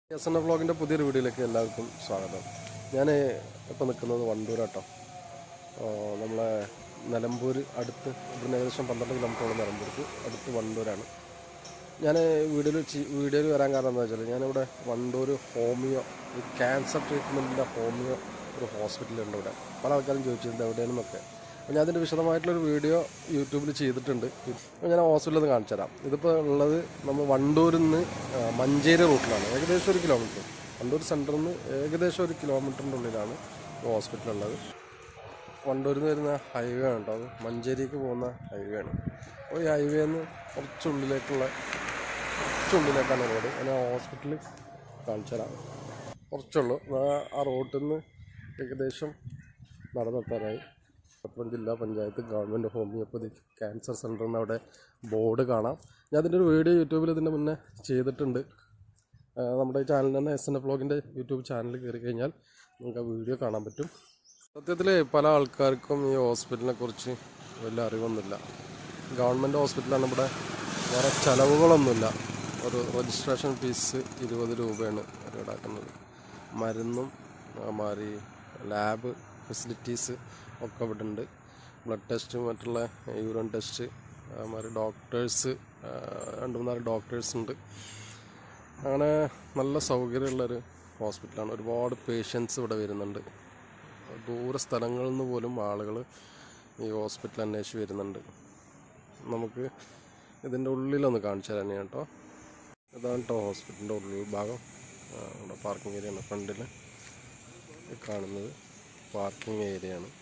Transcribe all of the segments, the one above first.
S N A വ്ളോഗിൻ്റെ പുതിയൊരു വീഡിയോയിലേക്ക് എല്ലാവർക്കും സ്വാഗതം ഞാൻ ഇപ്പോൾ നിൽക്കുന്നത് വണ്ടൂരാട്ടോ നമ്മളെ നിലമ്പൂർ അടുത്ത് ഇവിടുന്ന് ഏകദേശം പന്ത്രണ്ട് കിലോമീറ്ററോളം നിലമ്പൂർക്ക് അടുത്ത് വണ്ടൂരാണ് ഞാൻ വീഡിയോയിൽ വീഡിയോയിൽ വരാൻ കാരണം എന്താ വെച്ചാൽ ഞാനിവിടെ വണ്ടൂർ ഹോമിയോ ഈ ക്യാൻസർ ട്രീറ്റ്മെൻറ്റിൻ്റെ ഹോമിയോ ഒരു ഹോസ്പിറ്റലുണ്ട് ഇവിടെ പല ആൾക്കാരും ചോദിച്ചിട്ടുണ്ട് എവിടെയാണെന്നൊക്കെ അപ്പോൾ ഞാൻ അതിൻ്റെ വിശദമായിട്ടുള്ളൊരു വീഡിയോ യൂട്യൂബിൽ ചെയ്തിട്ടുണ്ട് അപ്പോൾ ഞാൻ ഹോസ്പിറ്റലിൽ നിന്ന് കാണിച്ചു തരാം ഇതിപ്പോൾ ഉള്ളത് നമ്മൾ വണ്ടൂരിൽ നിന്ന് ആ, മഞ്ചേരി റൂട്ടിലാണ് ഏകദേശം ഒരു കിലോമീറ്റർ വണ്ടൂർ സെൻറ്ററിൽ നിന്ന് ഏകദേശം ഒരു കിലോമീറ്ററിൻ്റെ ഉള്ളിലാണ് ഈ ഹോസ്പിറ്റൽ ഉള്ളത് വണ്ടൂരിൽ നിന്ന് വരുന്ന ഹൈവേ ആണ് കേട്ടോ അത് മഞ്ചേരിക്ക് പോകുന്ന ഹൈവേ ആണ് അപ്പോൾ ഈ ഹൈവേ നിന്ന് കുറച്ചുള്ളിലേക്കുള്ള കുറച്ചുള്ളിലേക്കാണ് റോഡ് ഞാൻ ആ ഹോസ്പിറ്റലിൽ കാണിച്ചു തരാം കുറച്ചുള്ളൂ ആ- ആ റോട്ടിൽ നിന്ന് ഏകദേശം നടന്നെത്താറായി മലപ്പുറം ജില്ലാ panchayat government homeopathy cancer centre എന്ന് അവിടെ ബോർഡ് കാണാം ഞാൻ അതിൻ്റെ ഒരു വീഡിയോ യൂട്യൂബിൽ ഇതിൻ്റെ മുന്നേ ചെയ്തിട്ടുണ്ട് ആ, നമ്മുടെ ഈ ചാനൽ തന്നെ എസ് എൻ എഫ് ബ്ലോഗിൻ്റെ യൂട്യൂബ് ചാനൽ കയറി കഴിഞ്ഞാൽ നമുക്ക് ആ വീഡിയോ കാണാൻ പറ്റും സത്യത്തിൽ പല ആൾക്കാർക്കും ഈ ഹോസ്പിറ്റലിനെ കുറിച്ച് വലിയ അറിവൊന്നുമില്ല ഗവൺമെൻറ് ഹോസ്പിറ്റലാണ് ഇവിടെ വേറെ ചിലവുകളൊന്നുമില്ല ഒരു രജിസ്ട്രേഷൻ ഫീസ് ഇരുപത് രൂപയാണ് അവർ ഈടാക്കുന്നത് മരുന്നും മാറി ലാബ് ഫെസിലിറ്റീസ് ഒക്കെ ഇവിടെ ഉണ്ട് ബ്ലഡ് ടെസ്റ്റ് മറ്റുള്ള യൂറിൻ ടെസ്റ്റ് മാറി ഡോക്ടേഴ്സ് രണ്ട് മൂന്നാല് ഡോക്ടേഴ്സ് ഉണ്ട് അങ്ങനെ നല്ല സൗകര്യമുള്ളൊരു ഹോസ്പിറ്റലാണ് ഒരുപാട് പേഷ്യൻസ് ഇവിടെ വരുന്നുണ്ട് ദൂര സ്ഥലങ്ങളിൽ നിന്ന് പോലും ആളുകൾ ഈ ഹോസ്പിറ്റൽ അന്വേഷിച്ച് വരുന്നുണ്ട് നമുക്ക് ഇതിൻ്റെ ഉള്ളിലൊന്ന് കാണിച്ചു തരാൻ കേട്ടോ ഇതാണ് കേട്ടോ ഹോസ്പിറ്റലിൻ്റെ ഉള്ളിൽ ഭാഗം ആ, ഇവിടെ പാർക്കിംഗ് ഏരിയ ആണ് ഫ്രണ്ടിൽ കാണുന്നത് പാർക്കിംഗ് ഏരിയ ആണ്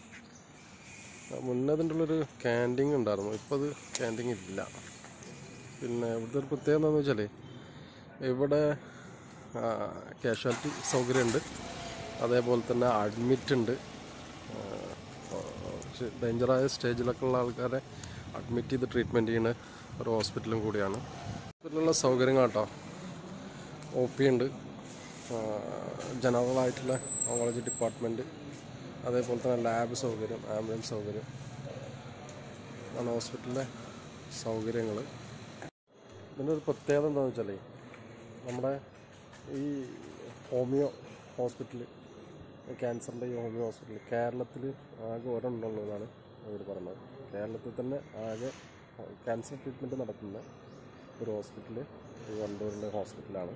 ആ, മുന്നേ അതിൻ്റെ ഉള്ളൊരു ക്യാൻറ്റീൻ ഉണ്ടായിരുന്നു ഇപ്പോൾ അത് ക്യാൻറ്റീൻ ഇല്ല പിന്നെ ഇവിടുത്തെ ഒരു പ്രത്യേകത എന്താണെന്ന് വെച്ചാൽ ഇവിടെ കാഷ്വാലിറ്റി സൗകര്യമുണ്ട് അതേപോലെ തന്നെ അഡ്മിറ്റ് ഉണ്ട് ഡേഞ്ചറായ സ്റ്റേജിലൊക്കെ ഉള്ള ആൾക്കാരെ അഡ്മിറ്റ് ചെയ്ത് ട്രീറ്റ്മെൻറ്റ് ചെയ്യുന്ന ഒരു ഹോസ്പിറ്റലും കൂടിയാണ് ഹോസ്പിറ്റലിലുള്ള സൗകര്യങ്ങൾ കേട്ടോ ഒ പി ഉണ്ട് ജനറൽ ആയിട്ടുള്ള ഓങ്കോളജി ഡിപ്പാർട്ട്മെൻറ്റ് അതേപോലെ തന്നെ ലാബ് സൗകര്യം ആംബുലൻസ് സൗകര്യം ആണ് ഹോസ്പിറ്റലിലെ സൗകര്യങ്ങൾ ഇതിൻ്റെ ഒരു പ്രത്യേകത എന്താണെന്ന് വെച്ചാൽ നമ്മുടെ ഈ ഹോമിയോ ഹോസ്പിറ്റൽ ക്യാൻസറിൻ്റെ ഈ ഹോമിയോ ഹോസ്പിറ്റൽ കേരളത്തിൽ ആകെ ഒരെണ്ണമുള്ളതാണ് അവർ പറഞ്ഞത് കേരളത്തിൽ തന്നെ ആകെ ക്യാൻസർ ട്രീറ്റ്മെൻറ്റ് നടത്തുന്ന ഒരു ഹോസ്പിറ്റൽ ഈ വണ്ടൂരിലെ ഹോസ്പിറ്റലാണ്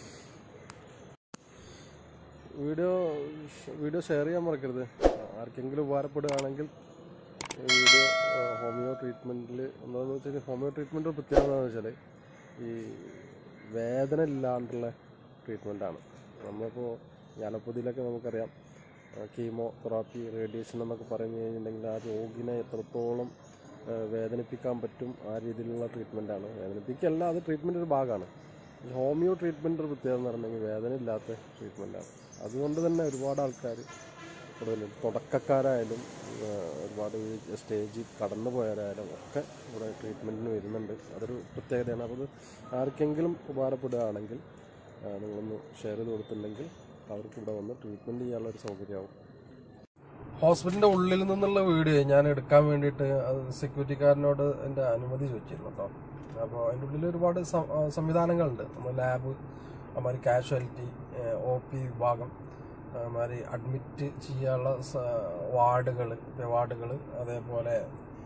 വീഡിയോ വീഡിയോ ഷെയർ ചെയ്യാൻ മറക്കരുത് ആർക്കെങ്കിലും ഉപകാരപ്പെടുകയാണെങ്കിൽ ഈ വീഡിയോ ആ, ഹോമിയോ ട്രീറ്റ്മെൻറ്റിൽ എന്താണെന്ന് വെച്ചാൽ ഹോമിയോ ട്രീറ്റ്മെൻറ്റ് പ്രത്യേകത എന്താണെന്ന് വെച്ചാൽ ഈ വേദന ഇല്ലാണ്ടുള്ള ട്രീറ്റ്മെൻറ്റാണ് നമ്മളിപ്പോൾ അലോപ്പതിയിലൊക്കെ നമുക്കറിയാം കീമോ തെറാപ്പി റേഡിയേഷൻ എന്നൊക്കെ പറഞ്ഞു കഴിഞ്ഞിട്ടുണ്ടെങ്കിൽ ആ രോഗിനെ എത്രത്തോളം ആ, വേദനിപ്പിക്കാൻ പറ്റും ആ രീതിയിലുള്ള ട്രീറ്റ്മെൻറ്റാണ് വേദനിപ്പിക്കല്ല അത് ട്രീറ്റ്മെൻറ്റ് ഒരു ഭാഗമാണ് ഈ ഹോമിയോ ട്രീറ്റ്മെൻറ്റ് ഒരു പ്രത്യേകത എന്ന് പറഞ്ഞെങ്കിൽ വേദന ഇല്ലാത്ത ട്രീറ്റ്മെൻറ്റാണ് അതുകൊണ്ട് തന്നെ ഒരുപാട് ആൾക്കാർ കൂടുതലും തുടക്കക്കാരായാലും ആ, ഒരുപാട് ഈ സ്റ്റേജിൽ കടന്നു പോയവരായാലും ഒക്കെ ഇവിടെ ട്രീറ്റ്മെൻറ്റിന് വരുന്നുണ്ട് അതൊരു പ്രത്യേകതയാണ് അപ്പോൾ അത് ആർക്കെങ്കിലും ഉപകാരപ്പെടുകയാണെങ്കിൽ ആ, നിങ്ങളൊന്ന് ഷെയർ ചെയ്ത് കൊടുത്തിട്ടുണ്ടെങ്കിൽ അവർക്ക് ഇവിടെ വന്ന് ട്രീറ്റ്മെൻറ്റ് ചെയ്യാനുള്ള ഒരു സൗകര്യമാവും ഹോസ്പിറ്റലിന്റെ ഉള്ളിൽ നിന്നുള്ള വീഡിയോ ഞാൻ എടുക്കാൻ വേണ്ടിയിട്ട് അത് സെക്യൂരിറ്റിക്കാരനോട് എൻ്റെ അനുമതി ചോദിച്ചിരുന്നു കേട്ടോ അപ്പോൾ അതിൻ്റെ ഉള്ളിൽ ഒരുപാട് സം- ആ, സംവിധാനങ്ങളുണ്ട് നമ്മൾ ലാബ് അതുമാതിരി കാഷ്വാലിറ്റി ഒ പി വിഭാഗം അതുമാതിരി അഡ്മിറ്റ് ചെയ്യാനുള്ള വാർഡുകൾ വാർഡുകൾ അതേപോലെ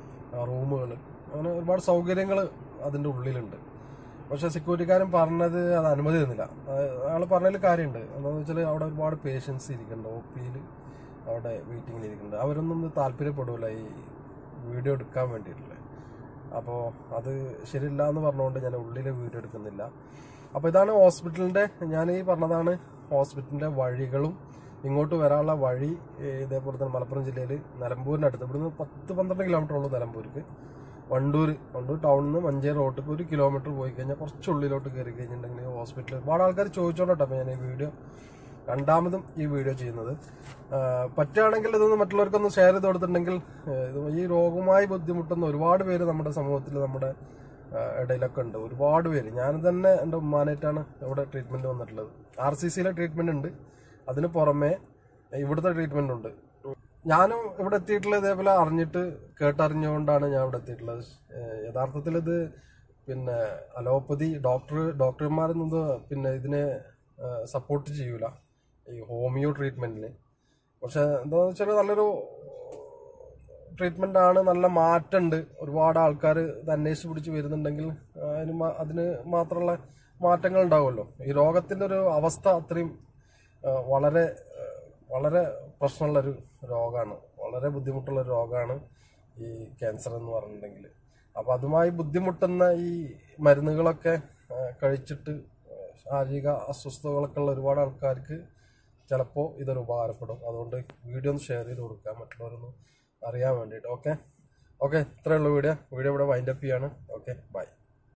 റൂമുകൾ അങ്ങനെ ഒരുപാട് സൗകര്യങ്ങൾ അതിൻ്റെ ഉള്ളിലുണ്ട് പക്ഷെ സെക്യൂരിറ്റിക്കാരൻ പറഞ്ഞത് അത് അനുമതി തന്നില്ല അയാൾ പറഞ്ഞതിൽ കാര്യമുണ്ട് എന്താണെന്ന് വെച്ചാൽ അവിടെ ഒരുപാട് പേഷ്യൻസ് ഇരിക്കുന്നുണ്ട് ഒ പിയിൽ അവിടെ വെയിറ്റിങ്ങിൽ ഇരിക്കുന്നുണ്ട് അവരൊന്നും ഇത് താല്പര്യപ്പെടില്ല ഈ വീഡിയോ എടുക്കാൻ വേണ്ടിയിട്ടുള്ള അപ്പോൾ അത് ശരിയില്ല എന്ന് പറഞ്ഞുകൊണ്ട് ഞാൻ ഉള്ളിലെ വീഡിയോ എടുക്കുന്നില്ല അപ്പോൾ ഇതാണ് ഹോസ്പിറ്റലിൻ്റെ ഞാൻ ഈ പറഞ്ഞതാണ് ഹോസ്പിറ്റലിൻ്റെ വഴികളും ഇങ്ങോട്ട് വരാനുള്ള വഴി ഏ, ഇതേപോലെ തന്നെ മലപ്പുറം ജില്ലയിൽ നിലമ്പൂരിനടുത്ത് ഇവിടുന്ന് പത്ത് പന്ത്രണ്ട് കിലോമീറ്റർ ഉള്ളൂ നിലമ്പൂർക്ക് വണ്ടൂർ വണ്ടൂർ ടൗണിൽ നിന്ന് മഞ്ചേരി റോട്ടിൽ ഒരു കിലോമീറ്റർ പോയി കഴിഞ്ഞാൽ കുറച്ച് ഉള്ളിലോട്ട് കയറി കഴിഞ്ഞിട്ടുണ്ടെങ്കിൽ ഹോസ്പിറ്റലിൽ ഒരുപാട് ആൾക്കാർ ചോദിച്ചോണ്ടോ അപ്പോൾ ഞാൻ ഈ വീഡിയോ രണ്ടാമതും ഈ വീഡിയോ ചെയ്യുന്നത് ആ, പറ്റുകയാണെങ്കിൽ ഇതൊന്ന് മറ്റുള്ളവർക്കൊന്ന് ഷെയർ ചെയ്ത് കൊടുത്തിട്ടുണ്ടെങ്കിൽ ആ, ഇത് ഈ രോഗവുമായി ബുദ്ധിമുട്ടുന്ന ഒരുപാട് പേര് നമ്മുടെ സമൂഹത്തിൽ നമ്മുടെ ആ, ഇടയിലൊക്കെ ഉണ്ട് ഒരുപാട് പേര് ഞാൻ തന്നെ എൻ്റെ ഉമ്മാനായിട്ടാണ് ഇവിടെ ട്രീറ്റ്മെന്റ് വന്നിട്ടുള്ളത് ആർ സി സിയിലെ ട്രീറ്റ്മെന്റ് ഉണ്ട് അതിന് പുറമെ ഇവിടുത്തെ ട്രീറ്റ്മെന്റ് ഉണ്ട് ഞാനും ഇവിടെ എത്തിയിട്ടുള്ളത് ഇതേപോലെ അറിഞ്ഞിട്ട് കേട്ടറിഞ്ഞുകൊണ്ടാണ് ഞാൻ ഇവിടെ എത്തിയിട്ടുള്ളത് ഏഹ് യഥാർത്ഥത്തിൽ ഇത് പിന്നെ അലോപ്പതി ഡോക്ടർ ഡോക്ടർമാരൊന്നും ഇത് പിന്നെ ഇതിനെ സപ്പോർട്ട് ചെയ്യൂല ഈ ഹോമിയോ ട്രീറ്റ്മെന്റിന് പക്ഷെ എന്താണെന്ന് വെച്ചാൽ നല്ലൊരു ട്രീറ്റ്മെന്റ് ആണ് നല്ല മാറ്റമുണ്ട് ഒരുപാട് ആൾക്കാർ ഇത് അന്വേഷിച്ച് പിടിച്ച് വരുന്നുണ്ടെങ്കിൽ ആ, അതിന് മാ- അതിന് മാത്രമുള്ള മാറ്റങ്ങൾ ഉണ്ടാവുമല്ലോ ഈ രോഗത്തിന്റെ ഒരു അവസ്ഥ അത്രയും ആ, വളരെ ആ, വളരെ പ്രശ്നമുള്ളൊരു രോഗമാണ് വളരെ ബുദ്ധിമുട്ടുള്ള ഒരു രോഗമാണ് ഈ ക്യാൻസർ എന്ന് പറഞ്ഞിട്ടുണ്ടെങ്കിൽ അപ്പൊ അതുമായി ബുദ്ധിമുട്ടുന്ന ഈ മരുന്നുകളൊക്കെ ആ, കഴിച്ചിട്ട് ആ, ശാരീരിക അസ്വസ്ഥതകളൊക്കെ ഉള്ള ഒരുപാട് ആൾക്കാർക്ക് ചിലപ്പോൾ ഇതൊരു ഉപകാരപ്പെടും അതുകൊണ്ട് വീഡിയോ ഒന്ന് ഷെയർ ചെയ്ത് കൊടുക്കാം മറ്റുള്ളവരൊന്ന് അറിയാൻ വേണ്ടിയിട്ട് ഓക്കെ ഓക്കെ ഇത്രയുള്ള വീഡിയോ വീഡിയോ ഇവിടെ വൈൻഡപ്പ് ചെയ്യാണ് ഓക്കെ ബൈ